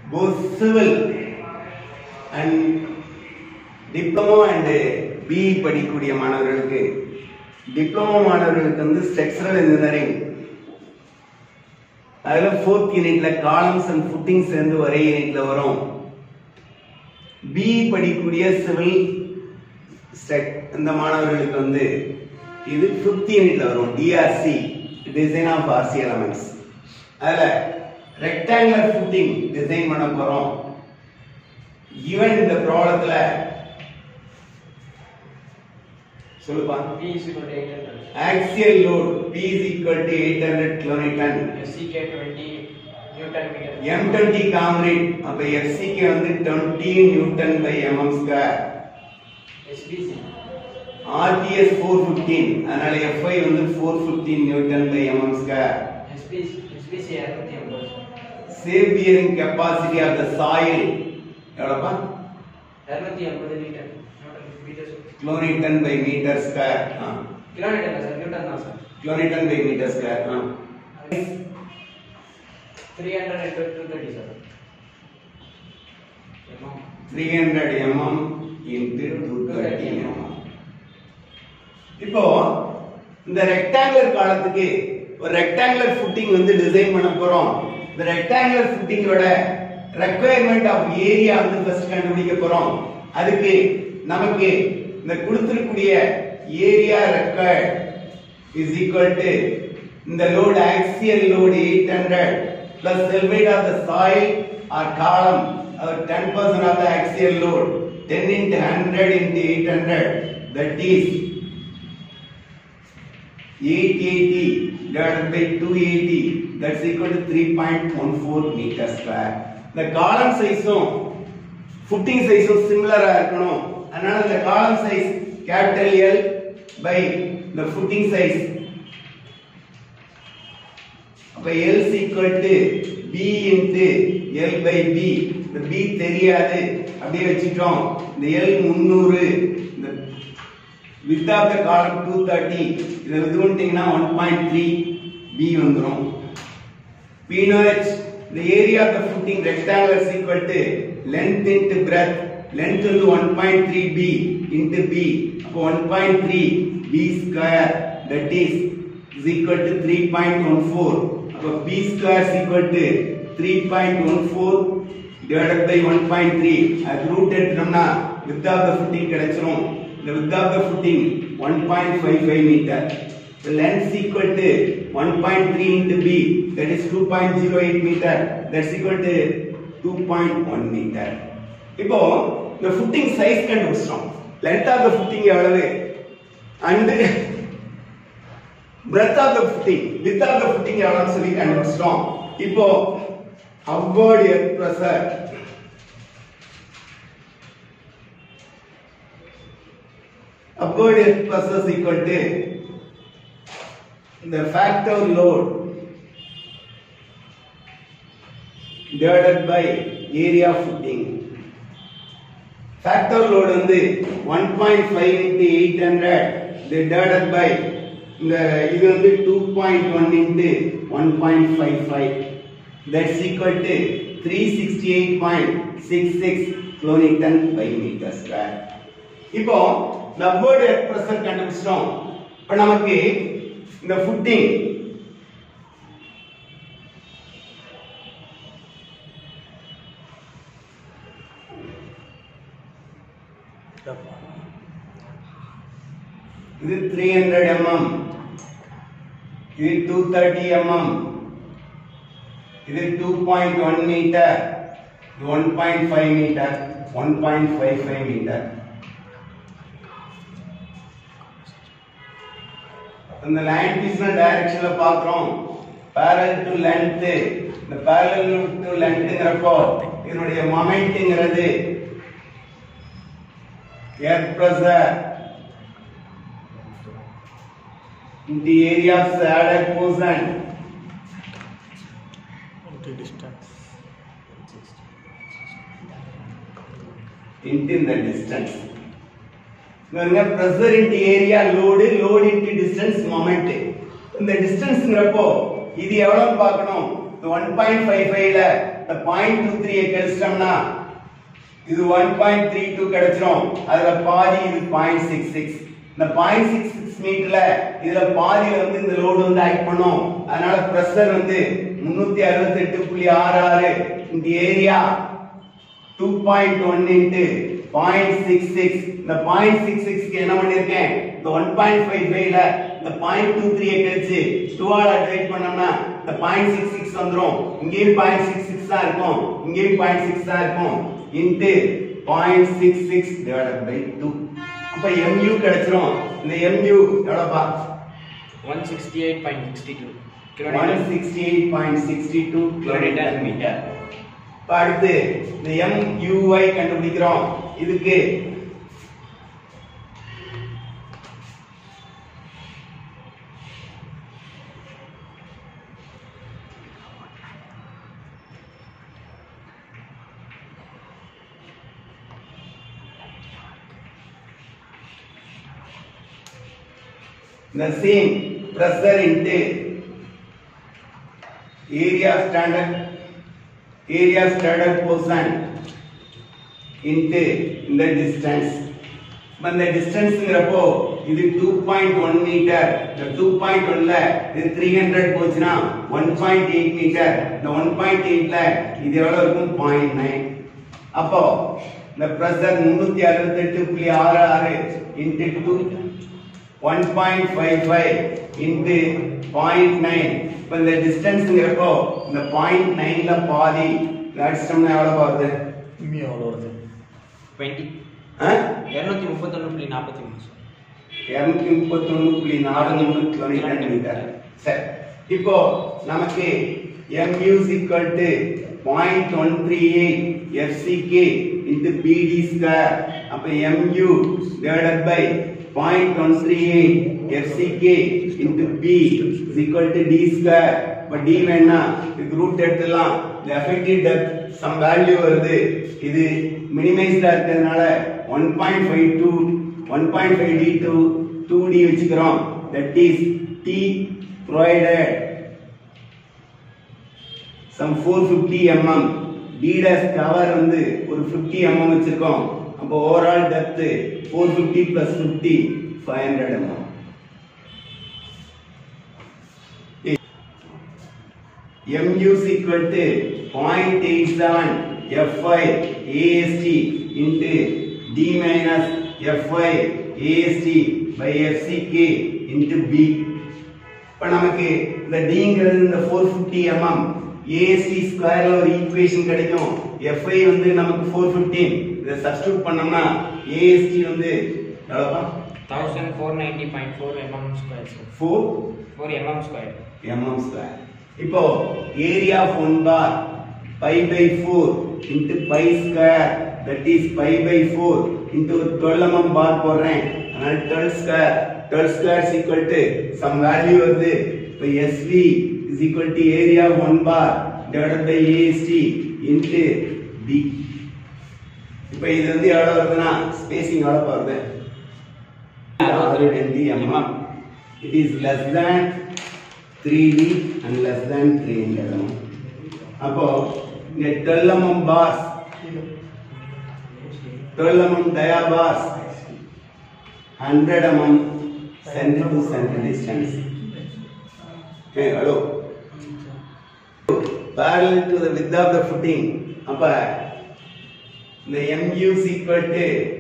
both civil and diploma and BE படிக்கக்கூடிய மாணவர்களுக்கு diploma மாணவர்களுக்கு வந்து ஸ்ட்ரக்சரல் இன்ஜினியரிங் அதுல ஃபோர்த் யூனிட்ல காலம்ஸ் அண்ட் ஃபுட்டிங் சேர்ந்து ஒரே யூனிட்ல வரும் பிஇ படிக்கக்கூடிய சிவில் இந்த மாணவர்களுக்கு வந்து இது ஃபிஃப்த் யூனிட்ல வரும் DRC design of RC elements அதுல ரெக்டாங்குலர் ஃபுட்டிங் டிசைன் பண்ண போறோம் ஈவன் இந்த ப்ராப்ளத்துல சொல்லுப்பா P is equal to 800. Axial load P is equal to 800 kilonewton SCK 20 Newton meter. M20 concrete அப்ப FCK வந்து 20 newton by mm square SBC. RTS 415 அதனால FI வந்து 415 newton by mm square SBC SBC 250. Safe bearing capacity of the soil எவ்வளவுப்பா 250 liter. Newton meters. Kilometre by metre square Kilometer இல்ல sir, Newton தான் sir. Kilometre by metre square 300 into 230 sir. Mm. 300 mm into 230 mm இப்போ இந்த rectangular காலத்துக்கு ஒரு rectangular footing வந்து design பண்ண போறோம் இந்த ரெக்டாங்குலர் ஃபுட்டிங்கோட ரெக்குயர்மெண்ட் ஆஃப் ஏரியா வந்து ஃபர்ஸ்ட் கண்டுபிடிக்க போறோம் அதுக்கு நமக்கு இந்த கொடுத்திருக்கக்கூடிய area required is equal to இந்த load axial load 800 plus cell weight of the soil or column or 10% of the axial load 10 into 100 into 800 that is 880 divided by 280 that's equal to 3.14 meter square the column size உம் footing size உம் similar ஆ இருக்கணும் அதனால the column size capital L by the footing size அப்ப L is equal to B into L by B இந்த B தெரியாது அப்படியே வச்சுட்டோம் இந்த L 300 இந்த width of the column 230 இதை இது பண்ணிட்டீங்கன்னா 1.3 B வந்துரும் P knowledge the area of the footing rectangle is equal to length into breadth length வந்து 1.3 B into B அப்போ 1.3 B square that is is equal to 3.14 அப்போ B square is equal to 3.14 divided by 1.3 அது root எடுத்தோம்னா width of the footing கிடைச்சிரும் the width of the footing 1.55 meter the length is equal to 1.3 into b that is 2.08 meter that's equal to 2.1 meter இப்போ இந்த footing size கண்டுபிடிச்சிட்டோம் length of the footing எவ்வளவு and breadth of the footing width of the footing எவ்வளவுன்னு சொல்லி கண்டுபிடிச்சிட்டோம் இப்போ upward earth pressure upward earth pressure is equal to the factor load divided by area of footing. Factor load வந்து 1.5 into 800 divided by இந்த இது வந்து 2.1 into 1.55 that's equal to 368.66 kilonewton by meter square. இப்போ upward earth pressure கண்டுபிடிச்சிட்டோம் இப்போ நமக்கு இந்த footing இது த்ரீ ஹண்ட்ரட் எம்எம் இது டூ தேர்ட்டி எம்எம் இது டூ பாயிண்ட் ஒன் மீட்டர் இது one point five metre one point five five metre இந்த லைன் பீஸ்ல டைரக்ஷன்ல பாக்குறோம் parallel டு லென்த் இந்த parallel டு லென்த்ங்கிறப்போ இதனுடைய மொமெண்ட்ங்கிறது எர்த் பிரஷர் இந்த area of shaded portion into the distance பாருங்க pressure into area load load into distance moment இந்த டிஸ்டன்ஸ்ங்கிறப்போ இது எவ்வளவு பார்க்கணும் இந்த ஒன் பாயிண்ட் ஃபைவ் ஃபைவ்ல இந்த பாயிண்ட் டூ த்ரீ கழிச்சிட்டோம்னா இது ஒன் பாயிண்ட் த்ரீ டூ கிடைச்சிரும் அதுல பாதி இது பாயிண்ட் சிக்ஸ் சிக்ஸ் இந்த பாயிண்ட் சிக்ஸ் சிக்ஸ் மீட்டர்ல இதுல பாதியில வந்து இந்த லோடு வந்து ஆக்ட் பண்ணும் அதனால பிரஷர் வந்து முன்னூத்தி அறுபத்தி எட்டு புள்ளி ஆறு ஆறு இந்த area two point one into point six six இந்த பாயிண்ட் சிக்ஸ் சிக்ஸ்க்கு என்ன பண்ணிருக்கேன் இந்த ஒன் பாயிண்ட் ஃபைவ் ஃபைவ்ல இந்த பாயிண்ட் டூ த்ரீ கழிச்சு டூவால டிவைட் பண்ணோம்னா இந்த பாயிண்ட் சிக்ஸ் சிக்ஸ் வந்துரும் இங்கேயும் பாயிண்ட் சிக்ஸ் சிக்ஸ் தான் இருக்கும் இங்கேயும் பாயிண்ட் சிக்ஸ் தான் இருக்கும் into point six six divided by two அப்ப எம்யூ கிடைச்சிரும் இந்த எம்யூ எவ்வளோப்பா one sixty eight point sixty two one sixty eight point sixty two kilometre metre இப்ப அடுத்து இந்த எம் யூஐ கண்டுபிடிக்கிறோம் இதுக்கு the same pressure into area standard area standard portion into இந்த distance இப்ப இந்த டிஸ்டன்ஸ்ங்கிறப்போ இது டூ பாயிண்ட் ஒன் மீட்டர் இந்த டூ பாயிண்ட் ஒன்ல இது த்ரீ ஹண்ட்ரட் போச்சுன்னா ஒன் பாயிண்ட் எயிட் மீட்டர் இந்த ஒன் பாயிண்ட் எயிட்ல இது எவ்வளவு இருக்கும் பாயிண்ட் நைன் அப்போ இந்த பிரஷர் முன்னூத்தி அறுபத்தி எட்டு புள்ளி ஆறு ஆறு into two one point five five into point nine இப்போ இந்த டிஸ்டன்ஸுங்கிறப்போ இந்த பாயிண்ட் நைன்ல பாதி அடிச்சிட்டோம்னா எவ்வளோ வருது இம்மி எவ்வளோ வருது டுவெண்ட்டி ஆ இரநூத்தி முப்பத்தொன்று புள்ளி நாற்பத்தி மூணு சார் இருநூத்தி முப்பத்தொன்னு புள்ளி நாலு மூணு கிலோமீட்டர் மீட்டர் சரி இப்போ நமக்கு mu is equal to point one three eight FCK into BD square அப்போ mu divided by point one three eight FCK into B is equal to D square இப்போ டி வேணா இதுக்கு ரூட் எடுத்துலாம் இந்த effective depth some value வருது இது மினிமைஸ்டா இருக்கிறதுனால one point five two one point five D two two D வச்சுக்கிறோம் that is D provided some four fifty mm டிடாஸ் கவர் வந்து ஒரு ஃபிஃப்டி எம்எம் வச்சிருக்கோம் அப்போ overall depth four fifty plus fifty five hundred mm mu is equal to 0.87 Fy AST into D minus Fy AST by FCK into B இப்ப நமக்கு இந்த Dங்கிறது இந்த 450 mm AST ஸ்கொயர்ல ஒரு ஈக்குவேஷன் கிடைக்கும் Fy வந்து நமக்கு 415 இதை சப்ஸ்டிட்யூட் பண்ணோம்னா AST வந்து எவ்வளவுப்பா thousand four ninety point four mm square sir 4 four mm square mm square. இப்போ area of one bar pi by four into pi square that is pi by four into twelve mm bar போடுறேன் அதனால twelve square twelve square equal to some value வருது இப்போ SV is equal to area of one bar divided by AST into B இப்போ இது வந்து எவ்வளோ வருதுன்னா spacing எவ்வளோ வருது ஆறு ரெண்டு mm it is less than 3D and less than 300 mm. அப்போ இங்க 12 mm bars 12 mm dia bars 100 mm center to center distance. Okay, hello. Parallel to the width of the footing. அப்ப இந்த mu is equal to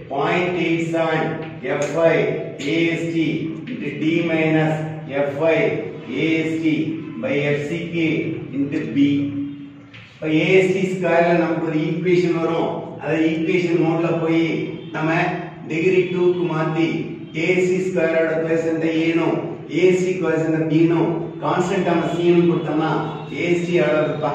0.87 Fy AST into D minus Fy AST by FCK into B. இப்போ AST ஸ்கொயர்ல நமக்கு ஒரு equation வரும் அதை equation மோட்ல போய் நம்ம டிகிரி டூக்கு மாத்தி ஏசி ஸ்கொயரோட கொயசன்ட் ஏனும் ஏசி கொயசன்ட் பீனும் கான்ஸ்டன்ட் நம்ம சீனும் கொடுத்தோம்னா ஏசி எவ்வளவு இருப்பா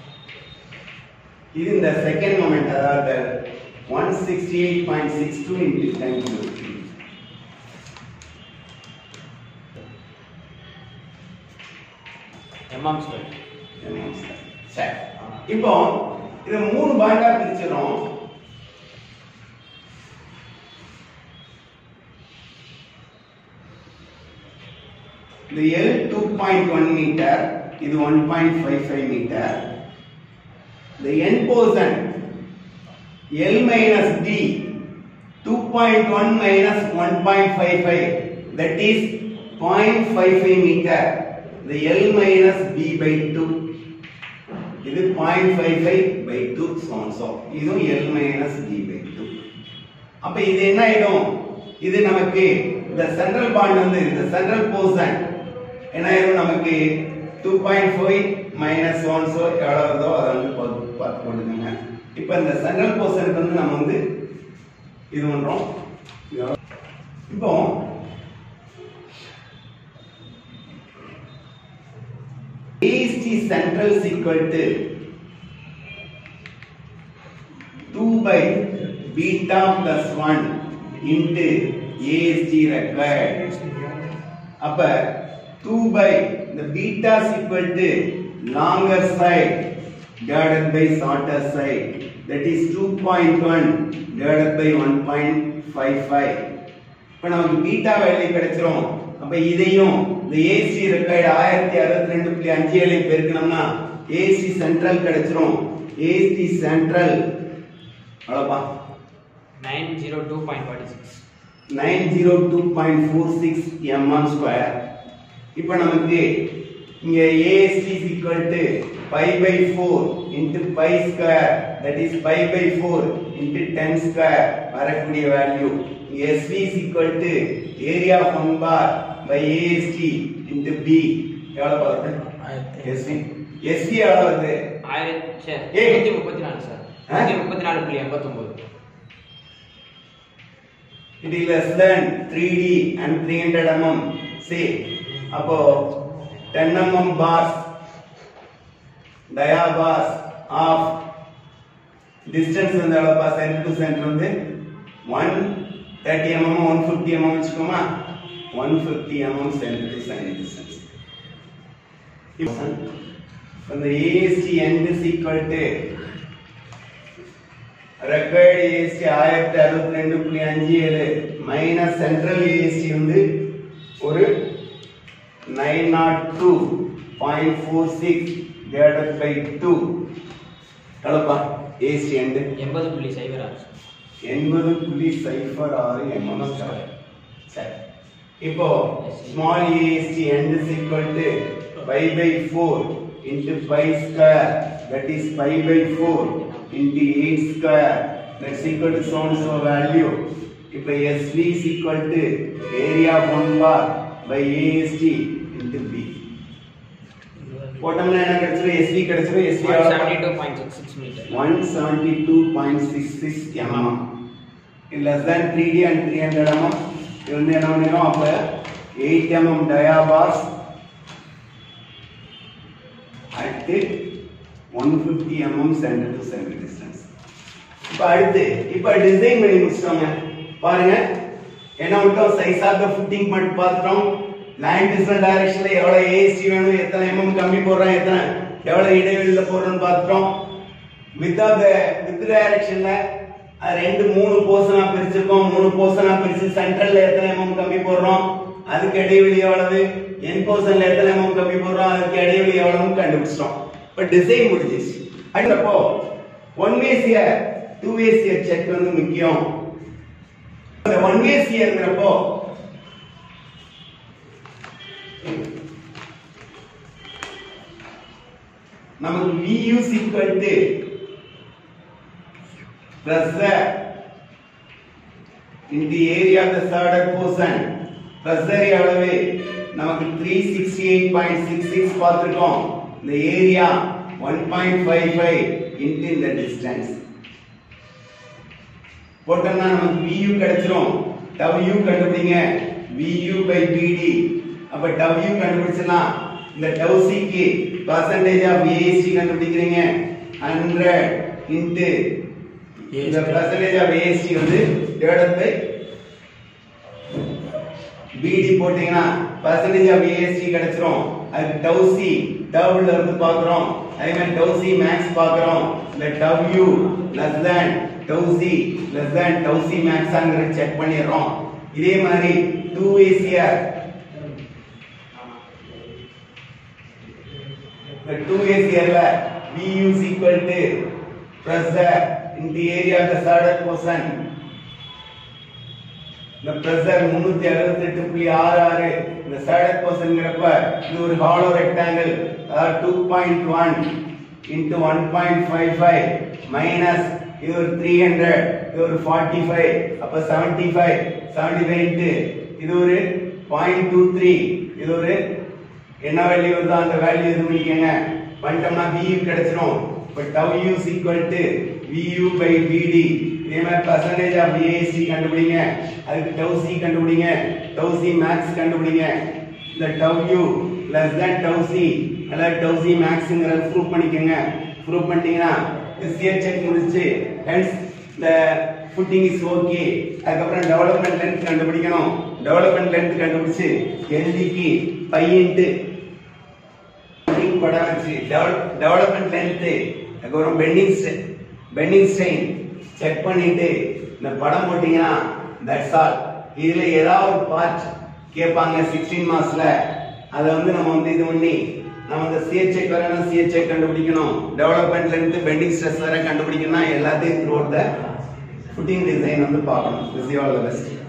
இது இந்த செகண்ட் மொமெண்ட் அதாவது one sixty eight point six two into ten mm square சரி இப்போ இதை மூணு பாயிண்டா பிரிச்சிடும் இந்த L two point one metre இது 1.55 metre the end portion L minus D 2.1 minus 1.55 that is 0.55 meter the L minus B by 2 இது 0.55 by 2 so and so இதுவும் L minus B by 2 அப்ப இது என்ன ஆயிடும் இது நமக்கு இந்த சென்ட்ரல் பாண்ட் வந்து இந்த சென்ட்ரல் போர்ஷன் என்ன ஆயிடும் நமக்கு 2.5 மைனஸ் ஒன் ஸோ எவ்வளோ வருதோ அதை வந்து பார்த்து பார்த்து போட்டுக்கோங்க இப்போ இந்த சென்ட்ரல் போர்ஷனுக்கு வந்து நம்ம வந்து இது பண்றோம் இப்போ AST central is equal to 2 by beta plus 1 into AST required. அப்ப 2 by the beta is equal to longer side divided by shorter side that is 2.1 divided by 1.55 இப்ப நமக்கு பீட்டா வேல்யூ கிடைச்சிரும் அப்ப இதையும் இந்த ஏசி ரெக்கார்டு ஆயிரத்தி அறுபத்தி ரெண்டு புள்ளி அஞ்சு ஏழு பெருக்கணும்னா ஏசி சென்ட்ரல் கிடைச்சிரும் ஏசி சென்ட்ரல் அவ்வளோப்பா nine zero two point forty six nine zero two point four six mm square இப்போ நமக்கு இங்க AST is equal to pi by four into pi square that is pi by four into ten square வரக்கூடிய value SV is equal to area of one bar by AST into B எவ்வளோ வருது SV SV எவ்வளோ வருது ஆயிரத்தி ஏய். நூற்றி முப்பத்தி நாலு சார் ஆ? நூற்றி முப்பத்தி நாலு புள்ளி எண்பத்தொம்பது it is less than 3D and 300 mm say அப்போ 10 mm bars dia bars of distance வந்து எவ்வளவுப்பா center to center வந்து 130 mm 150 mm வச்சுக்கோமா 150 mm center to center distance இப்போ அந்த AST end is equal to record AC ஆயிரத்தி அறுபத்தி ரெண்டு புள்ளி அஞ்சு ஏழு மைனஸ் சென்ட்ரல் ஏசி வந்து ஒரு nine not two point four six divided by two எவ்வளோப்பா ஏசி எண்டு எண்பது புள்ளி சைபர் ஆறு சார் எண்பது புள்ளி சைஃபர் ஆறு எம்எம் ஸ்கொயர் சரி இப்போ small AST end is equal to pi by four into pi square that is pi by four into eight square that's equal to சோன் ஸோ வேல்யூ இப்போ SV is equal to area one bar by AST into B போட்டோம்னா என்ன கிடைச்சிரும் SV கிடைச்சிரும் SV one seventy two point six six metre 172.66 mm இது less than 3D and 300 mm இது வந்து என்ன பண்ணிரும் அப்ப 8 mm diabars at 150 mm center to center distance இப்ப அடுத்து இப்ப டிசைன் பண்ணி முடிச்சிட்டோங்க பாருங்க என்ன விட்டோம் சைஸ் ஆஃப் த ஃபுட்டிங் மட்டும் பார்த்துட்டோம் லைன் டிஃபரண்ட் டைரக்ஷன்ல எவ்வளவு ஏசி வேணும் எத்தனை எம்எம் கம்மி போடுறோம் எத்தனை எவ்வளவு இடைவெளியில போடுறோம்னு பார்த்துட்டோம் வித் த வித் டைரக்ஷன்ல ரெண்டு மூணு போர்ஷனா பிரிச்சிருக்கோம் மூணு போர்ஷனா பிரிச்சு சென்ட்ரல்ல எத்தனை எம்எம் கம்மி போடுறோம் அதுக்கு இடைவெளி எவ்வளவு என் போர்ஷன்ல எத்தனை எம்எம் கம்மி போடுறோம் அதுக்கு இடைவெளி எவ்வளவுன்னு கண்டுபிடிச்சிட்டோம் இப்ப டிசைன் முடிஞ்சிச்சு அடுத்தப்போ one way shear two way shear check வந்து முக்கியம் இந்த ஒன் வே சியர்ங்கிறப்போ நமக்கு VU is equal to pressure in the area of the third portion pressure எவ்வளவு நமக்கு 368.66 பார்த்திருக்கோம் இந்த ஏரியா 1.55 into இந்த distance போட்டோம்னா நமக்கு VU கிடைச்சிரும் W கண்டுபிடிங்க VU by BD அப்ப W கண்டுபிடிச்சலாம் இந்த tau C க்கு percentage of AST கண்டுபிடிக்கிறீங்க 100 into இந்த percentage of AST வந்து divided by BD போட்டீங்கன்னா percentage of AST கிடைச்சிரும் அதுக்கு tau C டவுல இருந்து பார்க்கிறோம் அதே மாதிரி tau C max பார்க்கிறோம் இந்த W less than tau C less than tau C max ஆங்கிறத செக் பண்ணிடுறோம் இதே மாதிரி 2 ACR இந்த 2s இயர்ல vu is equal to pressure in the area of the saddle portion இந்த பிரஷர் முன்னூத்தி அறுபத்தி எட்டு புள்ளி ஆறு ஆறு இந்த சேடக் பர்சன்ங்கிறப்ப இது ஒரு ஹாலோ ரெக்டாங்கிள் அதாவது two point one into one point five five minus இது ஒரு த்ரீ ஹண்ட்ரட் இது ஒரு ஃபார்ட்டி ஃபைவ் அப்ப seventy five seventy five into இது ஒரு பாயிண்ட் டூ த்ரீ இது ஒரு என்ன வேல்யூ வருதோ அந்த வேல்யூ இது பண்ணிக்கங்க பண்ணிட்டோம்னா VU கிடைச்சிரும் இப்போ tau U equal to VU பை VD இதே மாதிரி பர்சன்டேஜ் ஆஃப் ஏஎஸ்டி கண்டுபிடிங்க அதுக்கு டவ் சி கண்டுபிடிங்க டவ் சி மேக்ஸ் கண்டுபிடிங்க இந்த tau U less then tau C அல்லது டவ் சி மேக்ஸ்ங்கிறத ப்ரூவ் பண்ணிக்கங்க ப்ரூவ் பண்ணிட்டீங்கன்னா சிஎச் செக் முடிச்சு ஹென்ஸ் இந்த ஃபுட்டிங் இஸ் ஓகே அதுக்கப்புறம் டெவலப்மெண்ட் லென்த் கண்டுபிடிக்கணும் டெவலப்மெண்ட் லென்த் கண்டுபிடிச்சு எல்டிக்கு பையன்ட்டு படம் வச்சு டெவலப்மெண்ட் லென்த் அதுக்கப்புறம் பெண்டிங் பெண்டிங் ஸ்ட்ரெயின் செக் பண்ணிட்டு இந்த படம் போட்டீங்கன்னா தட்ஸ் ஆல் இதுல ஏதாவது ஒரு பார்ட் கேட்பாங்க சிக்ஸ்டீன் மார்க்ஸ்ல அதை வந்து நம்ம வந்து இது பண்ணி நம்ம இந்த சிஹெச்ஐ வரணும் சிஹெச்ஐ கண்டுபிடிக்கணும் டெவலப்மெண்ட்ல இருந்து பெண்டிங் ஸ்ட்ரெஸ் வர கண்டுபிடிக்கணும்னா எல்லாத்தையும் த்ரூ த ஃபுட்டிங் டிசைன் வந்து பார்க்கணும் திஸ் ஆல் த பெஸ்ட்